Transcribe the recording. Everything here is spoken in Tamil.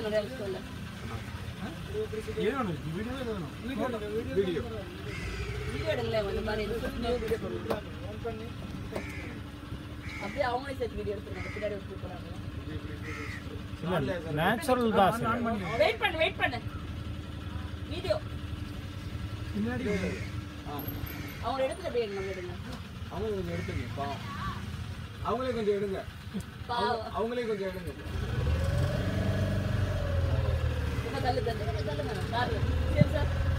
நிறைய சொல்ல வீடியோ வீடியோ எடுங்களேன் இந்த மாதிரி இது சொல்லி வீடியோ போடுங்க அப்படியே அவங்களே சேர்த்து வீடியோ எடுத்துருங்க பின்னாடி வச்சு போறாங்க நேச்சுரல் தான் சார் வெயிட் பண்ணு வெயிட் பண்ணு வீடியோ ஆ அவங்க இடத்துல அப்படியே எடுங்க எடுங்க அவங்க கொஞ்சம் எடுத்துங்க பாவம் அவங்களே கொஞ்சம் எடுங்க பாவம் அவங்களே கொஞ்சம் எடுங்க ரொம்ப தள்ளு தள்ளு தள்ளுங்க கார் சரி சார்